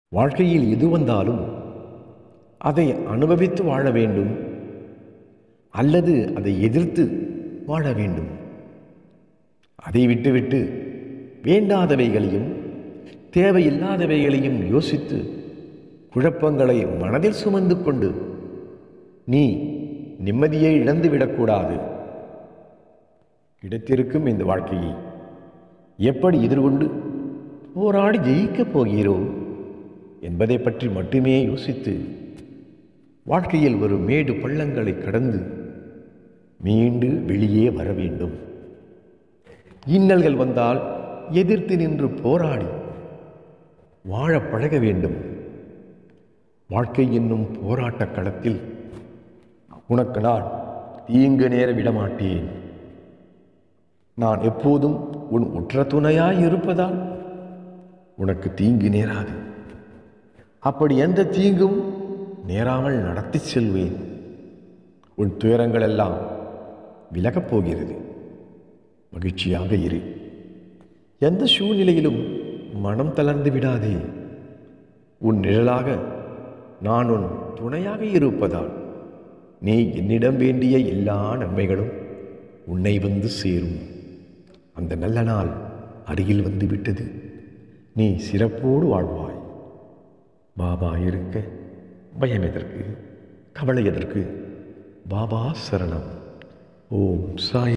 வாழ்க்கையில் எது வந்தாலும் அதை அனுபவித்து வாழ வேண்டும் அல்லது அதை எதிர்த்து வாழ வேண்டும் அதை விட்டுவிட்டு வேண்டாதவைகளையும் தேவையில்லாதவைகளையும் யோசித்து குழப்பங்களை மனதில் சுமந்து கொண்டு நீ நிம்மதியை இழந்துவிடக்கூடாது கிடைத்திருக்கும் இந்த வாழ்க்கையை எப்படி எதிர்கொண்டு போராடி ஜெயிக்கப் போகிறோம் என்பதை பற்றி மட்டுமே யோசித்து வாழ்க்கையில் ஒரு மேடு பள்ளங்களை கடந்து மீண்டு வெளியே வர வேண்டும் இன்னல்கள் வந்தால் எதிர்த்து நின்று போராடி வாழ பழக வேண்டும் வாழ்க்கை என்னும் போராட்ட களத்தில் உனக்கு நான் தீங்கு நேர விடமாட்டேன் நான் எப்போதும் உன் உற்ற துணையாய் இருப்பதால் உனக்கு தீங்கு நேராது அப்படி எந்த தீங்கும் நேராமல் நடத்தி செல்வேன் உன் துயரங்கள் எல்லாம் விலகப் போகிறது மகிழ்ச்சியாக இரு எந்த சூழ்நிலையிலும் மனம் தளர்ந்து விடாதே உன் நிழலாக நான் உன் துணையாக இருப்பதால் நீ என்னிடம் வேண்டிய எல்லா நன்மைகளும் உன்னை வந்து சேரும் அந்த நல்ல நாள் அருகில் வந்து விட்டது நீ சிறப்போடு வாழ்வாய் பாபா இருக்க பயம் எதற்கு கவலை எதற்கு பாபா சரணம் ஓம் சாய்